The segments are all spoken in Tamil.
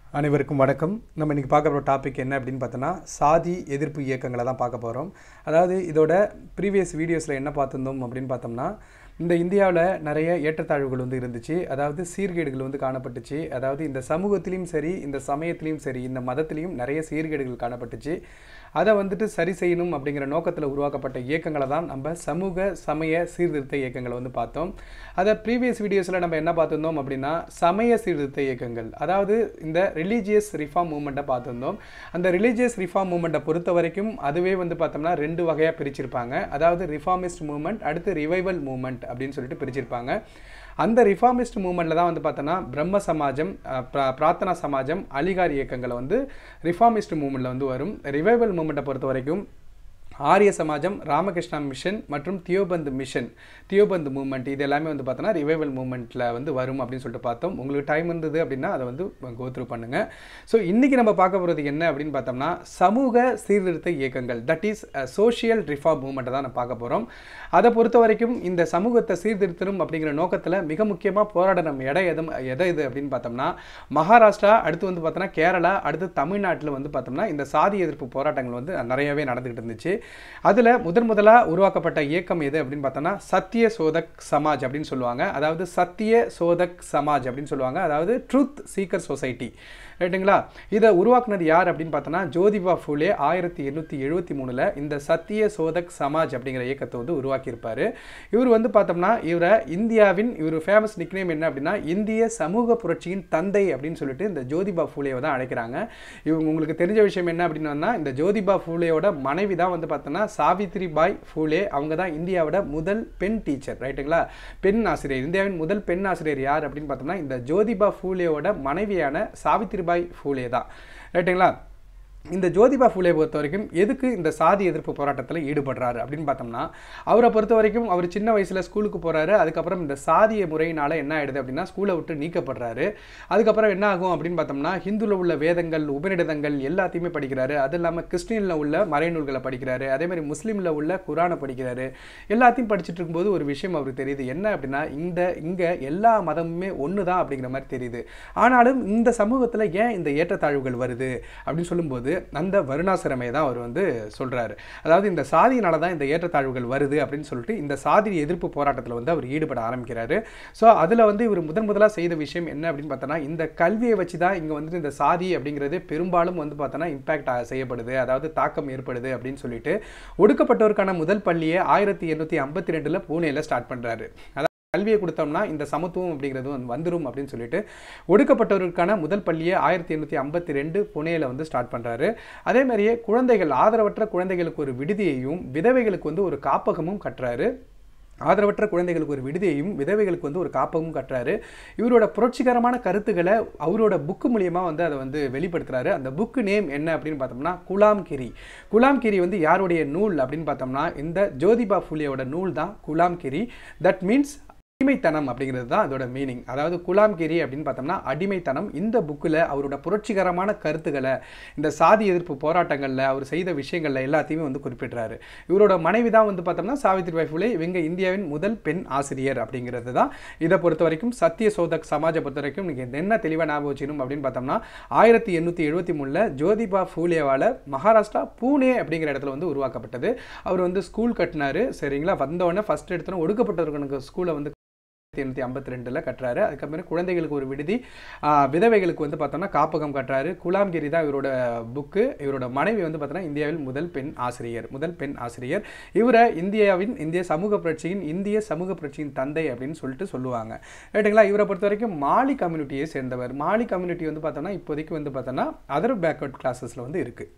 அனைவருக்கும் வணக்கம் நம்ம இன்றைக்கி பார்க்க போகிற டாபிக் என்ன அப்படின்னு பார்த்தோன்னா சாதி எதிர்ப்பு இயக்கங்களை தான் பார்க்க போகிறோம் அதாவது இதோட ப்ரீவியஸ் வீடியோஸில் என்ன பார்த்துருந்தோம் அப்படின்னு பார்த்தோம்னா இந்த இந்தியாவில் நிறைய ஏற்றத்தாழ்வுகள் வந்து இருந்துச்சு அதாவது சீர்கேடுகள் வந்து காணப்பட்டுச்சு அதாவது இந்த சமூகத்திலையும் சரி இந்த சமயத்திலையும் சரி இந்த மதத்திலையும் நிறைய சீர்கேடுகள் காணப்பட்டுச்சு அதை வந்துட்டு சரி செய்யணும் அப்படிங்கிற நோக்கத்தில் உருவாக்கப்பட்ட இயக்கங்களை தான் நம்ம சமூக சமய சீர்திருத்த இயக்கங்களை வந்து பார்த்தோம் அதை ப்ரீவியஸ் வீடியோஸில் நம்ம என்ன பார்த்துருந்தோம் அப்படின்னா சமய சீர்திருத்த இயக்கங்கள் அதாவது இந்த ரிலீஜியஸ் ரிஃபார்ம் மூமெண்ட்டை பார்த்துருந்தோம் அந்த ரிலீஜியஸ் ரிஃபார்ம் மூமெண்ட்டை பொறுத்த வரைக்கும் அதுவே வந்து பார்த்தோம்னா ரெண்டு வகையாக பிரிச்சிருப்பாங்க அதாவது ரிஃபார்மிஸ்ட் மூமெண்ட் அடுத்து ரிவைவல் மூமெண்ட் அப்படின்னு சொல்லிட்டு பிரிச்சிருப்பாங்க அந்த ரிஃபார்மிஸ்ட் மூமெண்ட்டில் தான் வந்து பார்த்தோன்னா பிரம்ம சமாஜம் அஹ், பிரா- பிரார்த்தனா சமாஜம் அலிகார் இயக்கங்களை வந்து ரிஃபார்மிஸ்ட் மூமெண்ட்டில் வந்து வரும் ரிவைவல் மூமெண்ட்டை பொறுத்த வரைக்கும் ஆரிய சமாஜம் ராமகிருஷ்ணா மிஷன் மற்றும் தியோபந்த் மிஷன் தியோபந்த் மூமெண்ட் இது எல்லாமே வந்து பார்த்தோன்னா ரிவைவல் மூமெண்ட்டில் வந்து வரும் அப்படின்னு சொல்லிட்டு பார்த்தோம் உங்களுக்கு டைம் இருந்தது அப்படின்னா அதை வந்து கோத்ரூ பண்ணுங்கள் ஸோ இன்றைக்கி நம்ம பார்க்க போகிறது என்ன அப்படின்னு பார்த்தோம்னா சமூக சீர்திருத்த இயக்கங்கள் தட் இஸ் சோஷியல் ரிஃபார்ம் மூமெண்ட்டை தான் நம்ம பார்க்க போகிறோம் அதை பொறுத்த வரைக்கும் இந்த சமூகத்தை சீர்திருத்தணும் அப்படிங்கிற நோக்கத்தில் மிக முக்கியமாக போராடணும் இடம் எதும் எதை இது அப்படின்னு பார்த்தோம்னா மகாராஷ்டிரா அடுத்து வந்து பார்த்தோன்னா கேரளா அடுத்து தமிழ்நாட்டில் வந்து பார்த்தோம்னா இந்த சாதி எதிர்ப்பு போராட்டங்கள் வந்து நிறையவே நடந்துகிட்டு இருந்துச்சு அதில் முதன் முதலாக உருவாக்கப்பட்ட இயக்கம் எது அப்படின்னு பார்த்தோம்னா சத்திய சோதக் சமாஜ் அப்படின்னு சொல்லுவாங்க அதாவது சத்திய சோதக் சமாஜ் அப்படின்னு சொல்லுவாங்க அதாவது ட்ரூத் சீக்கர் சொசைட்டி ரைட்டுங்களா இதை உருவாக்குனது யார் அப்படின்னு பார்த்தோன்னா ஜோதிபா ஃபூலே ஆயிரத்தி எண்ணூற்றி எழுபத்தி மூணில் இந்த சத்திய சோதக் சமாஜ் அப்படிங்கிற இயக்கத்தை வந்து உருவாக்கியிருப்பார் இவர் வந்து பார்த்தோம்னா இவரை இந்தியாவின் இவர் ஃபேமஸ் நிக்னேம் என்ன அப்படின்னா இந்திய சமூக புரட்சியின் தந்தை அப்படின்னு சொல்லிட்டு இந்த ஜோதிபா ஃபூலேவை தான் அழைக்கிறாங்க இவங்க உங்களுக்கு தெரிஞ்ச விஷயம் என்ன அப்படின்னா இந்த ஜோதிபா ஃபூலேயோட மனைவி தான் வந்து பார்த்தோன்னா சாவித்ரி பாய் ஃபூலே அவங்க தான் இந்தியாவோட முதல் பெண் டீச்சர் ரைட்டுங்களா பெண் ஆசிரியர் இந்தியாவின் முதல் பெண் ஆசிரியர் யார் அப்படின்னு பார்த்தோம்னா இந்த ஜோதிபா ஃபூலேயோட மனைவியான சாவித்ரிபாய் ஃபூலே தான் ரைட்டுங்களா இந்த ஜோதிபா ஃபூலே பொறுத்த வரைக்கும் எதுக்கு இந்த சாதி எதிர்ப்பு போராட்டத்தில் ஈடுபடுறாரு அப்படின்னு பார்த்தோம்னா அவரை பொறுத்த வரைக்கும் அவர் சின்ன வயசில் ஸ்கூலுக்கு போகிறாரு அதுக்கப்புறம் இந்த சாதிய முறையினால் என்ன ஆயிடுது அப்படின்னா ஸ்கூலை விட்டு நீக்கப்படுறாரு அதுக்கப்புறம் என்ன ஆகும் அப்படின்னு பார்த்தோம்னா ஹிந்துவில் உள்ள வேதங்கள் உபநிடதங்கள் எல்லாத்தையுமே படிக்கிறாரு அது இல்லாமல் கிறிஸ்டினில் உள்ள மறைநூல்களை படிக்கிறாரு அதே மாதிரி முஸ்லீமில் உள்ள குரானை படிக்கிறாரு எல்லாத்தையும் படிச்சுட்டு இருக்கும்போது ஒரு விஷயம் அவருக்கு தெரியுது என்ன அப்படின்னா இந்த இங்கே எல்லா மதமுமே ஒன்று தான் அப்படிங்கிற மாதிரி தெரியுது ஆனாலும் இந்த சமூகத்தில் ஏன் இந்த ஏற்றத்தாழ்வுகள் வருது அப்படின்னு சொல்லும்போது அந்த வருணாசிரமே தான் அவர் வந்து சொல்கிறாரு அதாவது இந்த சாதியினால தான் இந்த ஏற்றத்தாழ்வுகள் வருது அப்படின்னு சொல்லிட்டு இந்த சாதி எதிர்ப்பு போராட்டத்தில் வந்து அவர் ஈடுபட ஆரம்பிக்கிறாரு ஸோ அதில் வந்து இவர் முதன் முதலாக செய்த விஷயம் என்ன அப்படின்னு பார்த்தோன்னா இந்த கல்வியை வச்சு தான் இங்கே வந்துட்டு இந்த சாதி அப்படிங்கிறது பெரும்பாலும் வந்து பார்த்தோன்னா இம்பாக்ட் செய்யப்படுது அதாவது தாக்கம் ஏற்படுது அப்படின்னு சொல்லிட்டு ஒடுக்கப்பட்டோருக்கான முதல் பள்ளியை ஆயிரத்தி எண்ணூற்றி ஐம்பத்தி ரெண்டில் பூனேல ஸ்டார்ட் பண்ணுறாரு அதாவது கல்வியை கொடுத்தோம்னா இந்த சமத்துவம் அப்படிங்கிறது வந்து வந்துடும் அப்படின்னு சொல்லிட்டு ஒடுக்கப்பட்டவருக்கான முதல் பள்ளியை ஆயிரத்தி எண்ணூற்றி ஐம்பத்தி ரெண்டு புனேல வந்து ஸ்டார்ட் பண்ணுறாரு அதே மாதிரியே குழந்தைகள் ஆதரவற்ற குழந்தைகளுக்கு ஒரு விடுதியையும் விதவைகளுக்கு வந்து ஒரு காப்பகமும் கட்டுறாரு ஆதரவற்ற குழந்தைகளுக்கு ஒரு விடுதியையும் விதவைகளுக்கு வந்து ஒரு காப்பகமும் கட்டுறாரு இவரோட புரட்சிகரமான கருத்துக்களை அவரோட புக்கு மூலியமாக வந்து அதை வந்து வெளிப்படுத்துறாரு அந்த புக்கு நேம் என்ன அப்படின்னு பார்த்தோம்னா குலாம்கிரி குலாம்கிரி வந்து யாருடைய நூல் அப்படின்னு பார்த்தோம்னா இந்த ஜோதிபா ஃபுலியோட நூல் தான் குலாம்கிரி தட் மீன்ஸ் அடிமைத்தனம் அப்படிங்கிறது தான் அதோட மீனிங் அதாவது குலாம்கிரி அப்படின்னு பார்த்தோம்னா அடிமைத்தனம் இந்த புக்கில் அவரோட புரட்சிகரமான கருத்துக்களை இந்த சாதி எதிர்ப்பு போராட்டங்களில் அவர் செய்த விஷயங்களில் எல்லாத்தையுமே வந்து குறிப்பிடுறாரு இவரோட மனைவி தான் வந்து பார்த்தோம்னா சாவித்ரிபாய் ஃபுலே இவங்க இந்தியாவின் முதல் பெண் ஆசிரியர் அப்படிங்கிறது தான் இதை பொறுத்த வரைக்கும் சத்திய சோதக் சமாஜை பொறுத்த வரைக்கும் நீங்கள் என்ன தெளிவாக ஞாபகம் வச்சுக்கணும் அப்படின்னு பார்த்தோம்னா ஆயிரத்தி எண்ணூற்றி எழுபத்தி மூணில் ஜோதிபா ஃபூலேவால் மகாராஷ்டிரா பூனே அப்படிங்கிற இடத்துல வந்து உருவாக்கப்பட்டது அவர் வந்து ஸ்கூல் கட்டினாரு சரிங்களா வந்தோடனே ஃபஸ்ட் எடுத்தோன்னே ஒடுக்கப்பட்டவர்களுக்கு ஸ்கூலை வந்து ஆயிரத்தி எண்ணூற்றி ஐம்பத்தி ரெண்டில் கட்டுறாரு அதுக்கப்புறம் குழந்தைகளுக்கு ஒரு விடுதி ஆஹ், விதவைகளுக்கு வந்து பார்த்தோம்னா காப்பகம் கட்டுறாரு குலாம்கிரி தான் இவரோட புக்கு இவரோட மனைவி வந்து பார்த்தோன்னா இந்தியாவில் முதல் பெண் ஆசிரியர் முதல் பெண் ஆசிரியர் இவரை இந்தியாவின் இந்திய சமூக புரட்சியின் இந்திய சமூக புரட்சியின் தந்தை அப்படின்னு சொல்லிட்டு சொல்லுவாங்க ரைட்டுங்களா இவரை பொறுத்த வரைக்கும் மாலி கம்யூனிட்டியை சேர்ந்தவர் மாலி கம்யூனிட்டி வந்து பார்த்தோன்னா இப்போதைக்கு வந்து பார்த்தோன்னா அதர் பேக்வர்ட் கிளாஸஸில் வந்து இருக்குது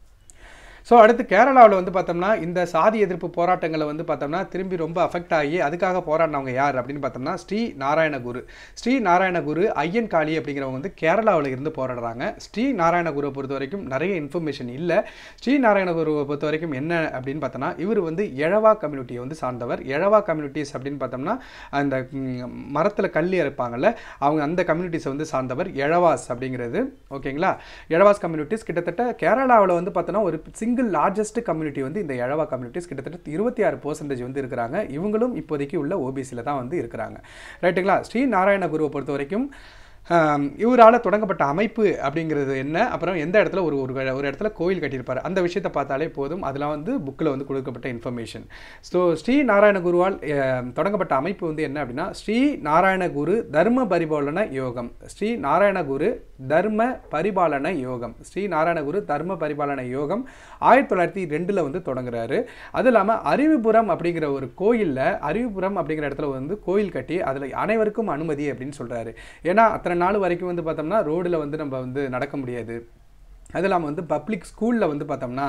ஸோ அடுத்து கேரளாவில் வந்து பார்த்தோம்னா இந்த சாதி எதிர்ப்பு போராட்டங்களை வந்து பார்த்தோம்னா திரும்பி ரொம்ப அஃபெக்ட் ஆகி அதுக்காக போராடினவங்க யார் அப்படின்னு பார்த்தோம்னா ஸ்ரீ நாராயணகுரு ஸ்ரீ நாராயணகுரு ஐயன் காளி அப்படிங்கிறவங்க வந்து கேரளாவில் இருந்து போராடுறாங்க ஸ்ரீ நாராயணகுருவை பொறுத்த வரைக்கும் நிறைய இன்ஃபர்மேஷன் இல்லை ஸ்ரீ நாராயணகுருவை பொறுத்த வரைக்கும் என்ன அப்படின்னு பார்த்தோம்னா இவர் வந்து எழவா கம்யூனிட்டியை வந்து சார்ந்தவர் எழவா கம்யூனிட்டிஸ் அப்படின்னு பார்த்தோம்னா அந்த மரத்தில் கல் இருப்பாங்கல்ல அவங்க அந்த கம்யூனிட்டிஸை வந்து சார்ந்தவர் எழவாஸ் அப்படிங்கிறது ஓகேங்களா எழவாஸ் கம்யூனிட்டிஸ் கிட்டத்தட்ட கேரளாவில் வந்து பார்த்தோன்னா ஒரு சிங்கிள் லார்ஜஸ்ட் கம்யூனிட்டி வந்து இந்த எழவா கம்யூனிட்டிஸ் கிட்டத்தட்ட இருபத்தி ஆறு பர்சன்டேஜ் வந்து இருக்கிறாங்க இவங்களும் இப்போதைக்கு உள்ள ஓபிசியில் தான் வந்து இருக்கிறாங்க ரைட்டுங்களா ஸ்ரீ நாராயண குருவை பொறுத்த வரைக்கும் இவரால் தொடங்கப்பட்ட அமைப்பு அப்படிங்கிறது என்ன அப்புறம் எந்த இடத்துல ஒரு ஒரு ஒரு இடத்துல கோயில் கட்டியிருப்பார் அந்த விஷயத்தை பார்த்தாலே போதும் அதெல்லாம் வந்து புக்கில் வந்து கொடுக்கப்பட்ட இன்ஃபர்மேஷன் ஸோ ஸ்ரீ நாராயண குருவால் அஹ், தொடங்கப்பட்ட அமைப்பு வந்து என்ன அப்படின்னா ஸ்ரீ நாராயண குரு தர்ம பரிபாலன யோகம் ஸ்ரீ நாராயண குரு தர்ம பரிபாலன யோகம் ஸ்ரீ நாராயண குரு தர்ம பரிபாலன யோகம் ஆயிரத்தி தொள்ளாயிரத்தி ரெண்டில் வந்து தொடங்குறாரு அது இல்லாமல் அறிவுபுரம் அப்படிங்கிற ஒரு கோயிலில் அறிவுபுரம் அப்படிங்கிற இடத்துல வந்து கோயில் கட்டி அதில் அனைவருக்கும் அனுமதி அப்படின்னு சொல்கிறாரு ஏன்னா அத்தனை நாள் வரைக்கும் வந்து பார்த்தோம்னா ரோடில் வந்து நம்ம வந்து நடக்க முடியாது அது இல்லாமல் வந்து பப்ளிக் ஸ்கூலில் வந்து பார்த்தோம்னா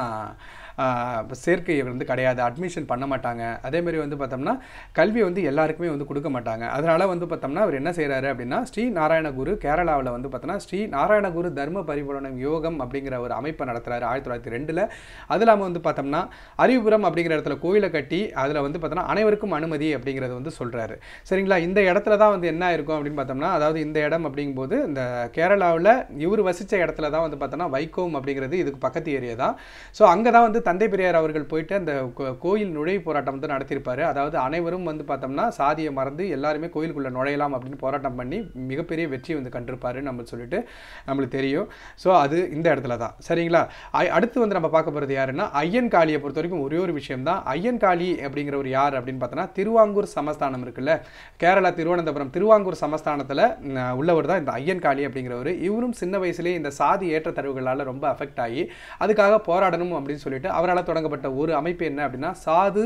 ஆஹ், இப்ப சேர்க்கை வந்து கிடையாது அட்மிஷன் பண்ண மாட்டாங்க அதேமாரி வந்து பார்த்தோம்னா கல்வி வந்து எல்லாருக்குமே வந்து கொடுக்க மாட்டாங்க அதனால் வந்து பார்த்தோம்னா அவர் என்ன செய்கிறாரு அப்படின்னா ஸ்ரீ நாராயணகுரு கேரளாவில் வந்து பார்த்தோம்னா ஸ்ரீ நாராயணகுரு தர்ம பரிபாலனம் யோகம் அப்படிங்கிற ஒரு அமைப்பை நடத்துகிறாரு ஆயிரத்தி தொள்ளாயிரத்தி ரெண்டில் அது இல்லாமல் வந்து பார்த்தோம்னா அறிவுபுரம் அப்படிங்கிற இடத்துல கோயிலை கட்டி அதில் வந்து பார்த்தோம்னா அனைவருக்கும் அனுமதி அப்படிங்கிறத வந்து சொல்கிறாரு சரிங்களா இந்த இடத்துல தான் வந்து என்ன இருக்கும் அப்படின்னு பார்த்தோம்னா அதாவது இந்த இடம் அப்படிங்கும்போது இந்த கேரளாவில் இவர் வசித்த இடத்துல தான் வந்து பார்த்தோம்னா வைக்கோம் அப்படிங்கிறது இதுக்கு பக்கத்து ஏரியா தான் ஸோ அங்கே தான் வந்து தந்தை பெரியார் அவர்கள் போயிட்டு அந்த கோ- கோயில் நுழைவு போராட்டம் வந்து நடத்தியிருப்பாரு அதாவது அனைவரும் வந்து பார்த்தோம்னா சாதியை மறந்து எல்லாருமே கோயிலுக்குள்ளே நுழையலாம் அப்படின்னு போராட்டம் பண்ணி மிகப்பெரிய வெற்றி வந்து கண்டிருப்பாரு நம்ம சொல்லிட்டு நம்மளுக்கு தெரியும் ஸோ அது இந்த இடத்துல தான் சரிங்களா ஐ- அடுத்து வந்து நம்ம பார்க்க போகிறது யாருன்னா ஐயன் காளியை பொறுத்த வரைக்கும் ஒரே ஒரு விஷயம் தான் ஐயன் காளி அப்படிங்கிறவர் யார் அப்படின்னு பார்த்தோன்னா திருவாங்கூர் சமஸ்தானம் இருக்குல்ல கேரளா திருவனந்தபுரம் திருவாங்கூர் சமஸ்தானத்தில் உள்ளவர் தான் இந்த ஐயன் காளி அப்படிங்கிறவர் இவரும் சின்ன வயசுலேயே இந்த சாதி ஏற்றத்தாழ்வுகளால் ரொம்ப அஃபெக்ட் ஆகி அதுக்காக போராடணும் அப்படின்னு சொல்லிட்டு அவரால் தொடங்கப்பட்ட ஒரு அமைப்பு என்ன அப்படின்னா சாது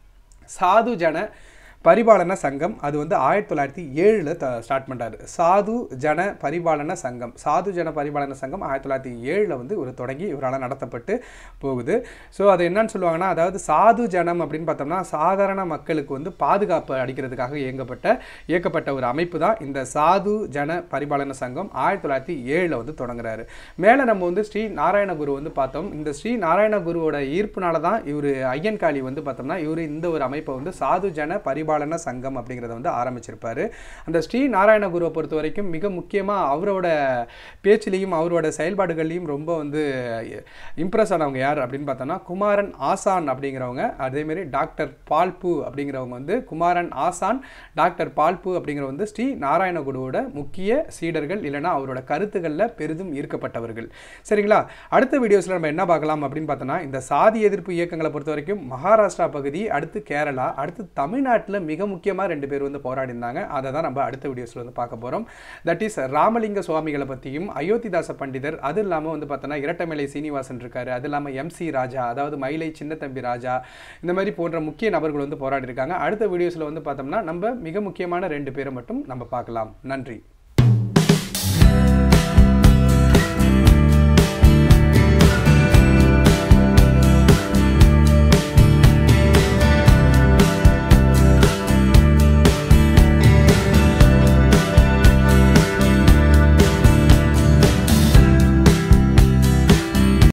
சாது ஜன பரிபாலன சங்கம் அது வந்து ஆயிரத்தி தொள்ளாயிரத்தி ஏழில் த ஸ்டார்ட் பண்ணுறாரு சாது ஜன பரிபாலன சங்கம் சாது ஜன பரிபாலன சங்கம் ஆயிரத்தி தொள்ளாயிரத்தி ஏழில் வந்து ஒரு தொடங்கி இவரால் நடத்தப்பட்டு போகுது ஸோ அது என்னன்னு சொல்லுவாங்கன்னா அதாவது சாது ஜனம் அப்படின்னு பார்த்தோம்னா சாதாரண மக்களுக்கு வந்து பாதுகாப்பு அளிக்கிறதுக்காக இயங்கப்பட்ட இயக்கப்பட்ட ஒரு அமைப்பு தான் இந்த சாது ஜன பரிபாலன சங்கம் ஆயிரத்தி தொள்ளாயிரத்தி ஏழில் வந்து தொடங்குறாரு மேலே நம்ம வந்து ஸ்ரீ நாராயணகுரு வந்து பார்த்தோம் இந்த ஸ்ரீ நாராயணகுருவோட ஈர்ப்புனால தான் இவர் ஐயன் காளி வந்து பார்த்தோம்னா இவர் இந்த ஒரு அமைப்பை வந்து சாது ஜன பரிபாலன சங்கம் அப்படிங்கிறத வந்து ஆரம்பிச்சிருப்பாரு அந்த ஸ்ரீ நாராயணகுருவை பொறுத்த வரைக்கும் மிக முக்கியமாக அவரோட பேச்சிலையும் அவரோட செயல்பாடுகள்லையும் ரொம்ப வந்து இம்ப்ரெஸ் ஆனவங்க யார் அப்படின்னு பார்த்தோம்னா குமாரன் ஆசான் அப்படிங்கிறவங்க அதேமாரி டாக்டர் பால்பு அப்படிங்கிறவங்க வந்து குமாரன் ஆசான் டாக்டர் பால்பு அப்படிங்கிறவங்க வந்து ஸ்ரீ நாராயணகுருவோட முக்கிய சீடர்கள் இல்லைன்னா அவரோட கருத்துக்களில் பெரிதும் ஈர்க்கப்பட்டவர்கள் சரிங்களா அடுத்த வீடியோஸில் நம்ம என்ன பார்க்கலாம் அப்படின்னு பார்த்தோன்னா இந்த சாதி எதிர்ப்பு இயக்கங்களை பொறுத்த வரைக்கும் மகாராஷ்டிரா பகுதி அடுத்து கேரளா அடுத்து தமிழ்நாட்டில் மிக முக்கியமாக ரெண்டு பேர் வந்து போராடினாங்க அதை தான் நம்ம அடுத்த வீடியோஸில் வந்து பார்க்க போகிறோம் தட் இஸ் ராமலிங்க சுவாமிகளை பற்றியும் அயோத்திதாச பண்டிதர் அது இல்லாமல் வந்து பார்த்தோன்னா இரட்டமலை சீனிவாசன் இருக்காரு அது இல்லாமல் எம்சி ராஜா அதாவது மயிலை சின்னத்தம்பி ராஜா இந்த மாதிரி போன்ற முக்கிய நபர்கள் வந்து போராடி இருக்காங்க அடுத்த வீடியோஸில் வந்து பார்த்தோம்னா நம்ம மிக முக்கியமான ரெண்டு பேரை மட்டும் நம்ம பார்க்கலாம் நன்றி